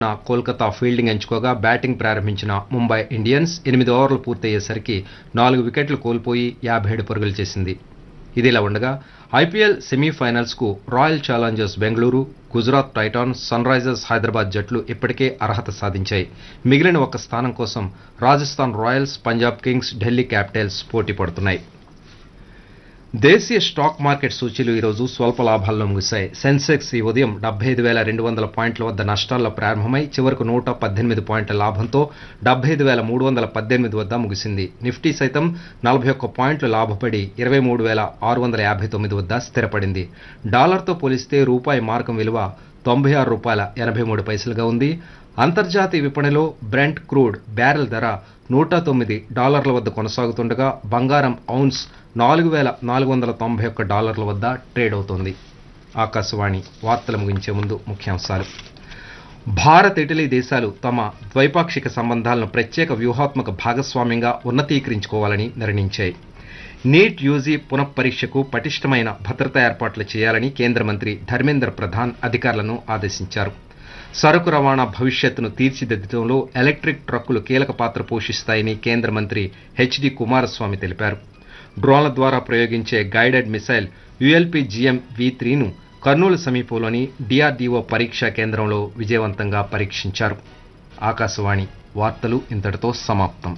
నా Kolkata fielding ఎంచుకోగా batting ప్రారంభించిన Mumbai Indians ఎనిమిది ఓవర్లు పూర్తయ్యేసరికి నాలుగు వికెట్లు కోల్పోయి యాభై ఏడు పరుగులు చేసింది ఇదిలా ఉండగా ఐపీఎల్ సెమీఫైనల్స్కు Royal Challengers Bengaluru Gujarat Titans Sunrisers Hyderabad జట్లు ఇప్పటికే అర్హత సాధించాయి మిగిలిన ఒక స్థానం కోసం Rajasthan Royals Punjab Kings Delhi Capitals పోటీ పడుతున్నాయి దేశీయ స్టాక్ మార్కెట్ సూచీలు ఈరోజు స్వల్ప లాభాల్లో ముగిశాయి సెన్సెక్స్ ఈ ఉదయం డెబ్బై ఐదు వేల రెండు వందల పాయింట్ల వద్ద నష్టాల్లో ప్రారంభమై చివరకు నూట పద్దెనిమిది పాయింట్ల లాభంతో డెబ్బై ఐదు వేల మూడు వందల పద్దెనిమిది వద్ద ముగిసింది నిఫ్టీ సైతం నలభై ఒక్క పాయింట్లు లాభపడి ఇరవై మూడు వేల ఆరు వందల యాభై తొమ్మిది వద్ద స్థిరపడింది డాలర్తో పోలిస్తే రూపాయి మార్కం విలువ తొంభై ఆరు రూపాయల ఎనభై మూడు పైసలుగా ఉంది అంతర్జాతీయ విపణిలో బ్రెంట్ క్రూడ్ బ్యారెల్ ధర నూట తొమ్మిది డాలర్ల వద్ద కొనసాగుతుండగా బంగారం ఔన్స్ నాలుగు వేల నాలుగు వందల తొంభై ఒక్క డాలర్ల వద్ద ట్రేడ్ అవుతోంది ఆకాశవాణి వార్తలు ముగించే ముందు ముఖ్యాంశాలు భారత్ ఇటలీ దేశాలు తమ ద్వైపాక్షిక సంబంధాలను ప్రత్యేక వ్యూహాత్మక భాగస్వామ్యంగా ఉన్నతీకరించుకోవాలని నిర్ణయించాయి నీట్ యూజీ పునఃపరీక్షకు పటిష్టమైన భద్రతా ఏర్పాట్లు చేయాలని కేంద్ర మంత్రి ధర్మేంద్ర ప్రధాన్ అధికారులను ఆదేశించారు సరుకు రవాణా భవిష్యత్తును తీర్చిదిద్దడంలో ఎలక్ట్రిక్ ట్రక్కులు కీలక పాత్ర పోషిస్తాయని కేంద్ర మంత్రి హెచ్డి కుమారస్వామి తెలిపారు డ్రోన్ల ద్వారా ప్రయోగించే గైడెడ్ మిసైల్ యుఎల్పిజిఎం వి త్రీను కర్నూలు సమీపంలోని డిఆర్డీఓ పరీక్షా కేంద్రంలో విజయవంతంగా పరీక్షించారు ఆకాశవాణి వార్తలు ఇంతటితో సమాప్తం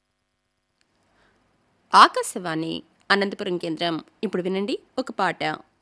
ఆకాశవాణి అనంతపురం కేంద్రం ఇప్పుడు వినండి ఒక పాట